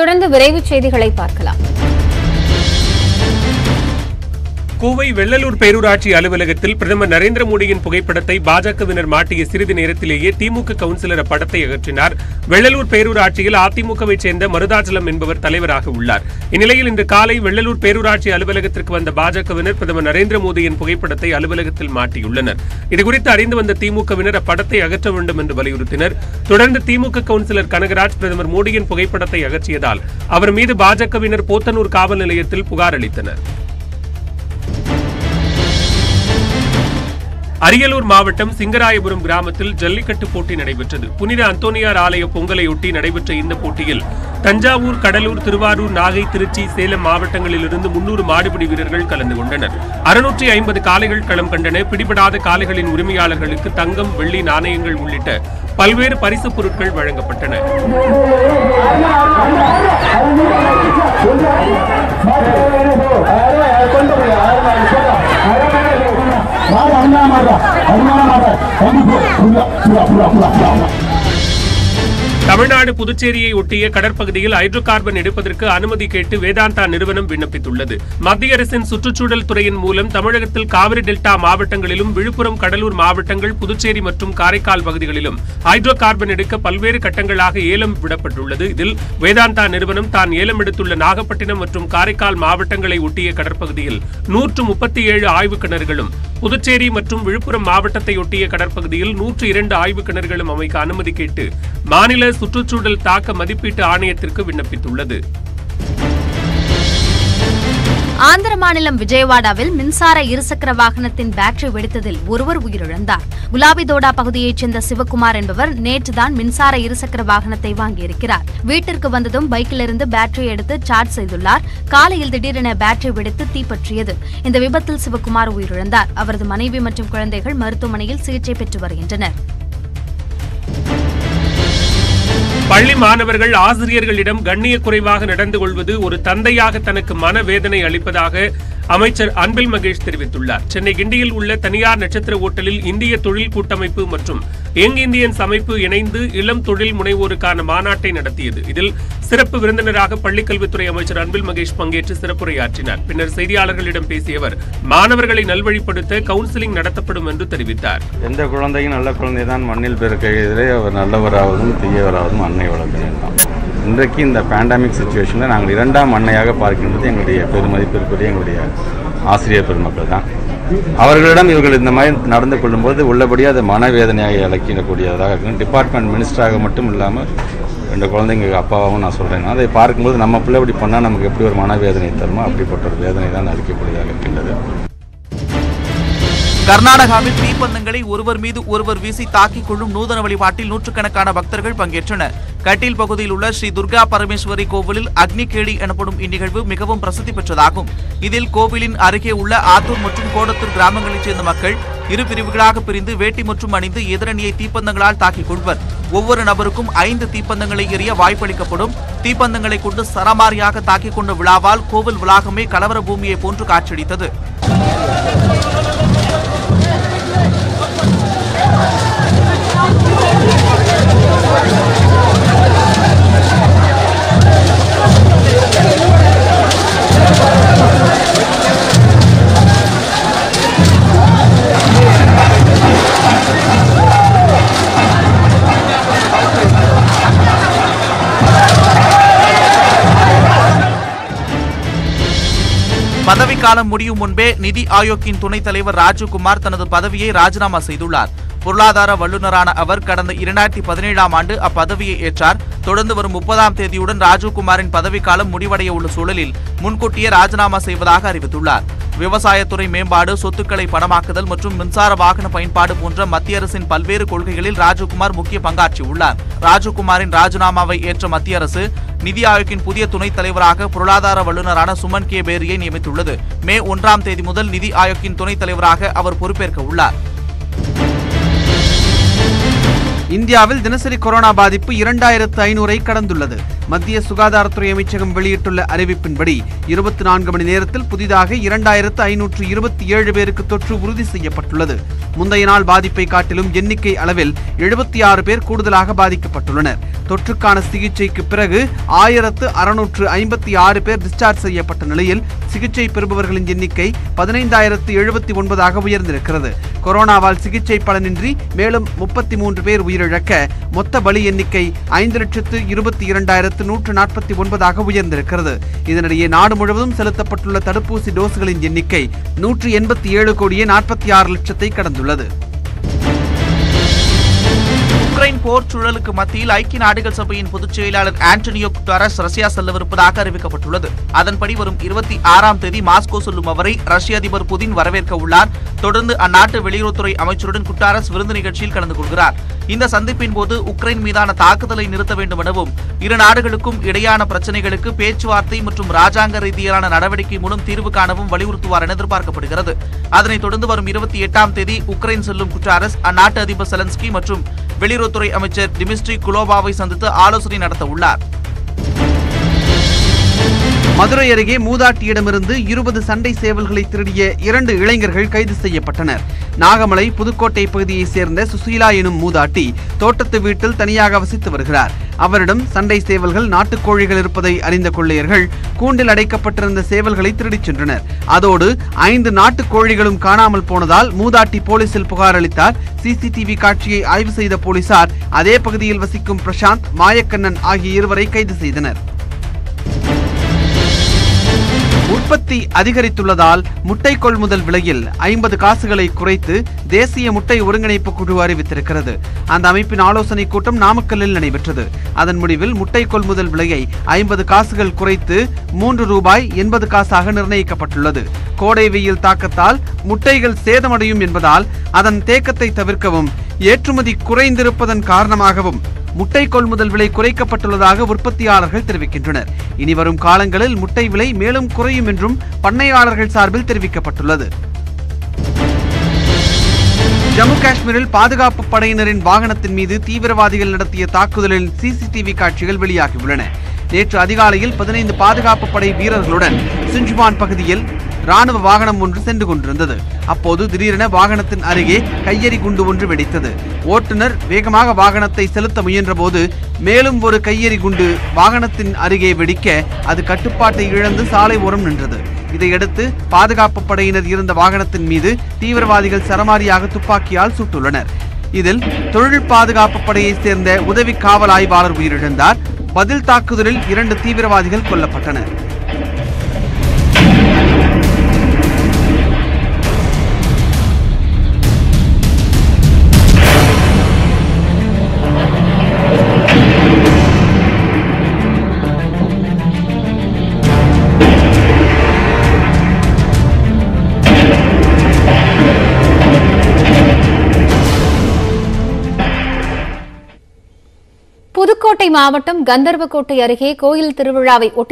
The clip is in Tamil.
தொடர்ந்து விரைவுச் செய்திகளை பார்க்கலாம் கோவை வெள்ளலூர் பேரூராட்சி அலுவலகத்தில் பிரதமர் நரேந்திர மோடியின் புகைப்படத்தை பாஜகவினர் மாட்டிய சிறிது நேரத்திலேயே திமுக கவுன்சிலர் அப்படத்தை அகற்றினார் வெள்ளலூர் பேரூராட்சியில் அதிமுகவைச் சேர்ந்த மருதாச்சலம் என்பவர் தலைவராக உள்ளார் இந்நிலையில் இன்று காலை வெள்ளலூர் பேரூராட்சி அலுவலகத்திற்கு வந்த பாஜகவினர் பிரதமர் நரேந்திர மோடியின் புகைப்படத்தை அலுவலகத்தில் மாட்டியுள்ளனர் இதுகுறித்து அறிந்து வந்த திமுகவினர் அப்படத்தை அகற்ற வேண்டும் என்று வலியுறுத்தினர் தொடர்ந்து திமுக கவுன்சிலர் கனகராஜ் பிரதமர் மோடியின் புகைப்படத்தை அகற்றியதால் அவர் மீது பாஜகவினர் போத்தனூர் காவல் நிலையத்தில் புகார் அளித்தனர் அரியலூர் மாவட்டம் சிங்கராயபுரம் கிராமத்தில் ஜல்லிக்கட்டு போட்டி நடைபெற்றது புனித அந்தோனியார் ஆலய பொங்கலையொட்டி நடைபெற்ற இந்த போட்டியில் தஞ்சாவூர் கடலூர் திருவாரூர் நாகை திருச்சி சேலம் மாவட்டங்களிலிருந்து முன்னூறு மாடுபிடி வீரர்கள் கலந்து கொண்டனர் அறுநூற்றி ஐம்பது காளைகள் களம் கண்டன பிடிபடாத காளைகளின் உரிமையாளர்களுக்கு தங்கம் வெள்ளி நாணயங்கள் உள்ளிட்ட பல்வேறு பரிசுப் பொருட்கள் வழங்கப்பட்டன தமிழ்நாடு புதுச்சேரியை ஒட்டிய கடற்பகுதியில் ஹைட்ரோ கார்பன் எடுப்பதற்கு அனுமதி கேட்டு வேதாந்தா நிறுவனம் விண்ணப்பித்துள்ளது மத்திய அரசின் சுற்றுச்சூழல் துறையின் மூலம் தமிழகத்தில் காவிரி டெல்டா மாவட்டங்களிலும் விழுப்புரம் கடலூர் மாவட்டங்கள் புதுச்சேரி மற்றும் காரைக்கால் பகுதிகளிலும் ஹைட்ரோ கார்பன் எடுக்க பல்வேறு கட்டங்களாக ஏலம் விடப்பட்டுள்ளது இதில் வேதாந்தா நிறுவனம் தான் ஏலம் எடுத்துள்ள நாகப்பட்டினம் மற்றும் காரைக்கால் மாவட்டங்களை ஒட்டிய கடற்பகுதியில் நூற்று முப்பத்தி ஏழு ஆய்வு கிணறுகளும் புதுச்சேரி மற்றும் விழுப்புரம் மாவட்டத்தை ஒட்டிய கடற்பகுதியில் நூற்று இரண்டு ஆய்வு கிணறுகளும் அமைக்க அனுமதி கேட்டு மாநில சுற்றுச்சூழல் தாக்க மதிப்பீட்டு ஆணையத்திற்கு விண்ணப்பித்துள்ளது ஆந்திர மாநிலம் விஜயவாடாவில் மின்சார இருசக்கர வாகனத்தின் பேட்டரி வெடித்ததில் ஒருவர் உயிரிழந்தார் குலாபிதோடா பகுதியைச் சேர்ந்த சிவகுமார் என்பவர் நேற்றுதான் மின்சார இருசக்கர வாகனத்தை வாங்கியிருக்கிறார் வீட்டிற்கு வந்ததும் பைக்கிலிருந்து பேட்டரி எடுத்து சார்ஜ் செய்துள்ளார் காலையில் திடீரென பேட்டரி வெடித்து தீப்பற்றியது இந்த விபத்தில் சிவகுமார் உயிரிழந்தார் அவரது மனைவி மற்றும் குழந்தைகள் மருத்துவமனையில் சிகிச்சை பெற்று வருகின்றனர் பள்ளி மாணவர்கள் ஆசிரியர்களிடம் கண்ணிய குறைவாக நடந்து கொள்வது ஒரு தந்தையாக தனக்கு மனவேதனை அளிப்பதாக அமைச்சர் அன்பில் மகேஷ் தெரிவித்துள்ளார் சென்னை கிண்டியில் உள்ள தனியார் நட்சத்திர ஓட்டலில் இந்திய தொழில் கூட்டமைப்பு மற்றும் யங் இந்தியன்ஸ் அமைப்பு இணைந்து இளம் தொழில் முனைவோருக்கான மாநாட்டை நடத்தியது இதில் சிறப்பு விருந்தினராக பள்ளிக்கல்வித்துறை அமைச்சர் அன்பில் மகேஷ் பங்கேற்று சிறப்புரையாற்றினார் பின்னர் செய்தியாளர்களிடம் பேசிய அவர் மாணவர்களை நல்வழிப்படுத்த கவுன்சிலிங் நடத்தப்படும் என்று தெரிவித்தார் எந்த குழந்தையும் நல்ல குழந்தை தான் மண்ணில் பிறக்கையிலே அவர் நல்லவராவதும் தீயவராவதும் அன்னை வளர்க்க வேண்டாம் இன்றைக்கு இந்த பேண்டமிக் சுச்சுவேஷனில் நாங்கள் இரண்டாம் அன்னையாக பார்க்கின்றது எங்களுடைய பெருமதிப்பிற்குரிய எங்களுடைய ஆசிரியர் பெருமக்கள் தான் அவர்களிடம் இவர்கள் இந்த மாதிரி நடந்து கொள்ளும்போது உள்ளபடியாக அது மனவேதனையாக இழக்கக்கூடியதாக இருக்கும் டிபார்ட்மெண்ட் மினிஸ்டராக மட்டும் இல்லாமல் ரெண்டு குழந்தைங்க அப்பாவாகவும் நான் சொல்கிறேன் அதை பார்க்கும்போது நம்ம பிள்ளை இப்படி பண்ணால் நமக்கு எப்படி ஒரு மனவேதனை தருமோ அப்படிப்பட்ட ஒரு வேதனை தான் அளிக்கக்கூடியதாக இருக்கின்றது கர்நாடகாவில் தீப்பந்தங்களை ஒருவர் மீது ஒருவர் வீசி தாக்கிக் கொள்ளும் நூதன வழிபாட்டில் நூற்றுக்கணக்கான பக்தர்கள் பங்கேற்றனர் கட்டில் பகுதியில் உள்ள ஸ்ரீ துர்கா பரமேஸ்வரி கோவிலில் அக்னி கேடி எனப்படும் இந்நிகழ்வு மிகவும் பிரசித்தி பெற்றதாகும் இதில் கோவிலின் அருகே உள்ள ஆத்தூர் மற்றும் கோடத்தூர் கிராமங்களைச் சேர்ந்த மக்கள் இரு பிரிவுகளாக பிரிந்து வேட்டி மற்றும் அணிந்து எதிரணியை தீப்பந்தங்களால் தாக்கிக் கொள்வர் ஒவ்வொரு நபருக்கும் ஐந்து தீப்பந்தங்களை எறிய வாய்ப்பளிக்கப்படும் தீப்பந்தங்களை கொண்டு சரமாரியாக தாக்கிக் கொண்ட விழாவால் கோவில் வளாகமே கலவர பூமியை போன்று காட்சியளித்தது பதவிக்காலம் முடியும் முன்பே நிதி ஆயோக்கின் துணைத் தலைவர் ராஜீவ்குமார் தனது பதவியை ராஜினாமா செய்துள்ளார் பொருளாதார வல்லுநரான அவர் கடந்த இரண்டாயிரத்தி பதினேழாம் ஆண்டு அப்பதவியை ஏற்றார் தொடர்ந்து வரும் முப்பதாம் தேதியுடன் ராஜீவ்குமாரின் பதவிக்காலம் முடிவடைய உள்ள சூழலில் முன்கூட்டியே ராஜினாமா செய்வதாக அறிவித்துள்ளார் விவசாயத்துறை மேம்பாடு சொத்துக்களை பணமாக்குதல் மற்றும் மின்சார வாகன பயன்பாடு போன்ற மத்திய அரசின் பல்வேறு கொள்கைகளில் ராஜீவ்குமார் முக்கிய பங்காற்றியுள்ளார் ராஜீவ்குமாரின் ராஜினாமாவை ஏற்ற மத்திய அரசு நிதி ஆயோக்கின் புதிய துணைத் தலைவராக பொருளாதார வல்லுநரான சுமன் கே பேரியை நியமித்துள்ளது மே ஒன்றாம் தேதி முதல் நிதி ஆயோக்கின் துணைத் தலைவராக அவர் பொறுப்பேற்க உள்ளார் இந்தியாவில் தினசரி கொரோனா பாதிப்பு இரண்டாயிரத்து ஐநூறை கடந்துள்ளது மத்திய சுகாதாரத்துறை அமைச்சகம் வெளியிட்டுள்ள அறிவிப்பின்படி இருபத்தி நான்கு மணி நேரத்தில் புதிதாக இரண்டாயிரத்து ஐநூற்று இருபத்தி ஏழு பேருக்கு தொற்று உறுதி செய்யப்பட்டுள்ளது முந்தைய நாள் பாதிப்பை காட்டிலும் எண்ணிக்கை அளவில் எழுபத்தி ஆறு பேர் கூடுதலாக பாதிக்கப்பட்டுள்ளனர் தொற்றுக்கான சிகிச்சைக்கு பிறகு ஆயிரத்து அறுநூற்று ஐம்பத்தி ஆறு பேர் டிஸ்சார்ஜ் செய்யப்பட்ட நிலையில் சிகிச்சை பெறுபவர்களின் எண்ணிக்கை பதினைந்தாயிரத்து எழுபத்தி ஒன்பதாக உயர்ந்திருக்கிறது கொரோனாவால் சிகிச்சை பலனின்றி மேலும் முப்பத்தி மூன்று பேர் உயிரிழக்க மொத்த பலி எண்ணிக்கை ஐந்து லட்சத்து இருபத்தி இரண்டாயிரத்து நூற்று நாற்பத்தி ஒன்பதாக உயர்ந்திருக்கிறது இதனிடையே நாடு முழுவதும் செலுத்தப்பட்டுள்ள தடுப்பூசி டோஸ்களின் எண்ணிக்கை நூற்று எண்பத்தி ஏழு கோடியே நாற்பத்தி ஆறு லட்சத்தை கடந்துள்ளது உக்ரைன் போர் சூழலுக்கு மத்தியில் ஐக்கிய நாடுகள் சபையின் பொதுச் செயலாளர் ஆண்டனியோ குட்டாரஸ் ரஷ்யா செல்லவிருப்பதாக அறிவிக்கப்பட்டுள்ளது அதன்படி வரும் இருபத்தி ஆறாம் தேதி மாஸ்கோ செல்லும் அவரை ரஷ்ய அதிபர் புதின் வரவேற்க உள்ளார் தொடர்ந்து அந்நாட்டு வெளியுறவுத்துறை அமைச்சருடன் குட்டாரஸ் விருந்து நிகழ்ச்சியில் கலந்து கொள்கிறார் இந்த சந்திப்பின் போது உக்ரைன் மீதான தாக்குதலை நிறுத்த வேண்டும் எனவும் இரு நாடுகளுக்கும் இடையான பிரச்சனைகளுக்கு பேச்சுவார்த்தை மற்றும் ராஜாங்க ரீதியிலான நடவடிக்கை மூலம் தீர்வு காணவும் வலியுறுத்துவார் என எதிர்பார்க்கப்படுகிறது அதனைத் தொடர்ந்து வரும் இருபத்தி எட்டாம் தேதி உக்ரைன் செல்லும் குட்டாரஸ் அந்நாட்டு அதிபர் செலன்ஸ்கி மற்றும் வெளியுறவுத்துறை அமைச்சர் டிமிஸ்ட்ரி குலோபாவை சந்தித்து ஆலோசனை நடத்த உள்ளார் மதுரை அருகே மூதாட்டியிடமிருந்து இருபது சண்டை சேவல்களை திருடிய இரண்டு இளைஞர்கள் கைது செய்யப்பட்டனர் நாகமலை புதுக்கோட்டை பகுதியைச் சேர்ந்த சுசீலா எனும் மூதாட்டி தோட்டத்து வீட்டில் தனியாக வசித்து வருகிறார் அவரிடம் சண்டை சேவல்கள் நாட்டுக்கோழிகள் இருப்பதை அறிந்த கொள்ளையர்கள் கூண்டில் அடைக்கப்பட்டிருந்த சேவல்களை திருடிச் சென்றனர் அதோடு ஐந்து நாட்டுக்கோழிகளும் காணாமல் போனதால் மூதாட்டி போலீசில் புகார் அளித்தார் சிசிடிவி காட்சியை ஆய்வு செய்த போலீசார் அதே பகுதியில் வசிக்கும் பிரசாந்த் மாயக்கண்ணன் ஆகிய இருவரை கைது செய்தனர் உற்பத்தி அதிகரித்துள்ளதால் முட்டை கொள்முதல் விலையில் ஐம்பது காசுகளை குறைத்து தேசிய முட்டை ஒருங்கிணைப்பு குழு அறிவித்திருக்கிறது அந்த அமைப்பின் ஆலோசனை கூட்டம் நாமக்கல்லில் நடைபெற்றது அதன் முடிவில் முட்டை கொள்முதல் விலையை ஐம்பது காசுகள் குறைத்து மூன்று ரூபாய் எண்பது காசாக நிர்ணயிக்கப்பட்டுள்ளது கோடை வெயில் தாக்கத்தால் முட்டைகள் சேதமடையும் என்பதால் அதன் தேக்கத்தை தவிர்க்கவும் ஏற்றுமதி குறைந்திருப்பதன் காரணமாகவும் முட்டை கொள்முதல் விலை குறைக்கப்பட்டுள்ளதாக உற்பத்தியாளர்கள் தெரிவிக்கின்றனர் இனி வரும் காலங்களில் முட்டை விலை மேலும் குறையும் என்றும் பண்ணையாளர்கள் சார்பில் தெரிவிக்கப்பட்டுள்ளது ஜம்மு காஷ்மீரில் பாதுகாப்பு படையினரின் வாகனத்தின் மீது தீவிரவாதிகள் நடத்திய தாக்குதலில் சிசிடிவி காட்சிகள் வெளியாகியுள்ளன நேற்று அதிகாலையில் பதினைந்து பாதுகாப்பு படை வீரர்களுடன் சிஞ்சுவான் பகுதியில் ராணுவ வாகனம் ஒன்று சென்று கொண்டிருந்தது அப்போது திடீரென வாகனத்தின் அருகே கையெறி குண்டு ஒன்று வெடித்தது ஓட்டுநர் வேகமாக வாகனத்தை செலுத்த முயன்றபோது மேலும் ஒரு கையெறி குண்டு வாகனத்தின் அருகே வெடிக்க அது கட்டுப்பாட்டை இழந்து சாலை ஓரம் நின்றது இதையடுத்து பாதுகாப்பு படையினர் இருந்த வாகனத்தின் மீது தீவிரவாதிகள் சரமாரியாக துப்பாக்கியால் சுட்டுள்ளனர் இதில் தொழில் பாதுகாப்பு படையைச் சேர்ந்த உதவி காவல் ஆய்வாளர் உயிரிழந்தார் பதில் தாக்குதலில் இரண்டு தீவிரவாதிகள் கொல்லப்பட்டனர் புதுக்கோட்டை மாவட்டம் கந்தர்வக்கோட்டை அருகே கோயில் திருவிழாவை ஒட்டி